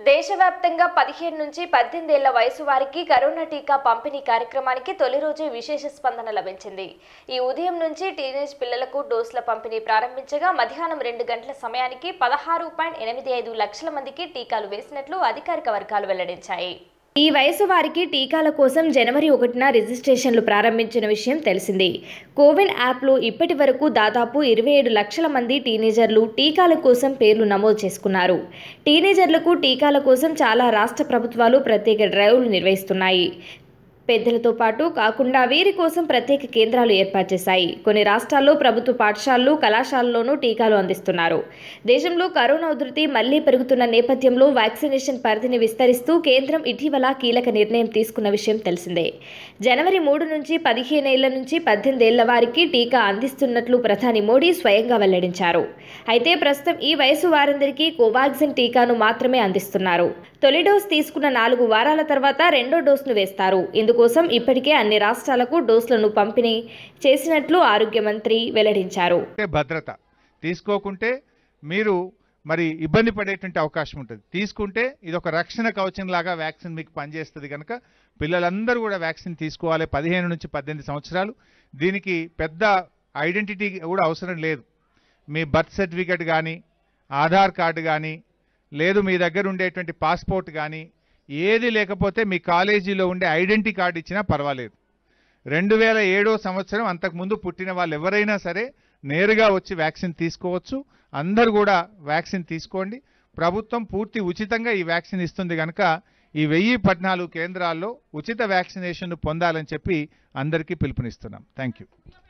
దేశవ్యాప్తంగా పదిహేడు నుంచి పద్దెనిమిది ఏళ్ల వయసు వారికి కరోనా టీకా పంపిణీ కార్యక్రమానికి తొలి రోజే విశేష స్పందన లభించింది ఈ ఉదయం నుంచి టీనేజ్ పిల్లలకు డోసుల పంపిణీ ప్రారంభించగా మధ్యాహ్నం రెండు గంటల సమయానికి పదహారు పాయింట్ ఎనిమిది ఐదు లక్షల మందికి టీకాలు వేసినట్లు అధికారిక వర్గాలు వెల్లడించాయి ఈ వయసు వారికి టీకాల కోసం జనవరి ఒకటిన రిజిస్ట్రేషన్లు ప్రారంభించిన విషయం తెలిసిందే కోవిన్ యాప్లో ఇప్పటి వరకు దాదాపు ఇరవై ఏడు లక్షల మంది టీనేజర్లు టీకాల కోసం పేర్లు నమోదు చేసుకున్నారు టీనేజర్లకు టీకాల కోసం చాలా రాష్ట్ర ప్రభుత్వాలు ప్రత్యేక డ్రైవ్లు నిర్వహిస్తున్నాయి పెద్దలతో పాటు కాకుండా వీరి కోసం ప్రత్యేక కేంద్రాలు ఏర్పాటు చేశాయి కొన్ని రాష్ట్రాల్లో ప్రభుత్వ పాఠశాలలు కళాశాలల్లోనూ టీకాలు అందిస్తున్నారు దేశంలో కరోనా ఉధృతి మళ్లీ పెరుగుతున్న నేపథ్యంలో వ్యాక్సినేషన్ పరిధిని విస్తరిస్తూ కేంద్రం ఇటీవల కీలక నిర్ణయం తీసుకున్న విషయం తెలిసిందే జనవరి మూడు నుంచి పదిహేనేళ్ల నుంచి పద్దెనిమిది ఏళ్ల వారికి టీకా అందిస్తున్నట్లు ప్రధాని మోడీ స్వయంగా వెల్లడించారు అయితే ప్రస్తుతం ఈ వయసు వారందరికీ కోవాక్సిన్ టీకాను మాత్రమే అందిస్తున్నారు తొలి డోస్ తీసుకున్న నాలుగు వారాల తర్వాత రెండో డోస్ను వేస్తారు ఇందుకోసం ఇప్పటికే అన్ని రాష్ట్రాలకు డోసులను పంపిణీ చేసినట్లు ఆరోగ్య మంత్రి వెల్లడించారు అంటే భద్రత తీసుకోకుంటే మీరు మరి ఇబ్బంది పడేటువంటి అవకాశం ఉంటుంది తీసుకుంటే ఇది ఒక రక్షణ కవచం లాగా వ్యాక్సిన్ మీకు పనిచేస్తుంది కనుక పిల్లలందరూ కూడా వ్యాక్సిన్ తీసుకోవాలి పదిహేను నుంచి పద్దెనిమిది సంవత్సరాలు దీనికి పెద్ద ఐడెంటిటీ కూడా అవసరం లేదు మీ బర్త్ సర్టిఫికేట్ కానీ ఆధార్ కార్డు కానీ లేదు మీ దగ్గర ఉండేటువంటి పాస్పోర్ట్ కానీ ఏది లేకపోతే మీ కాలేజీలో ఉండే ఐడెంటిటీ కార్డు ఇచ్చినా పర్వాలేదు రెండు వేల ఏడో సంవత్సరం అంతకుముందు పుట్టిన వాళ్ళు ఎవరైనా సరే నేరుగా వచ్చి వ్యాక్సిన్ తీసుకోవచ్చు అందరూ కూడా వ్యాక్సిన్ తీసుకోండి ప్రభుత్వం పూర్తి ఉచితంగా ఈ వ్యాక్సిన్ ఇస్తుంది కనుక ఈ వెయ్యి పద్నాలుగు కేంద్రాల్లో ఉచిత వ్యాక్సినేషన్ పొందాలని చెప్పి అందరికీ పిలుపునిస్తున్నాం థ్యాంక్ యూ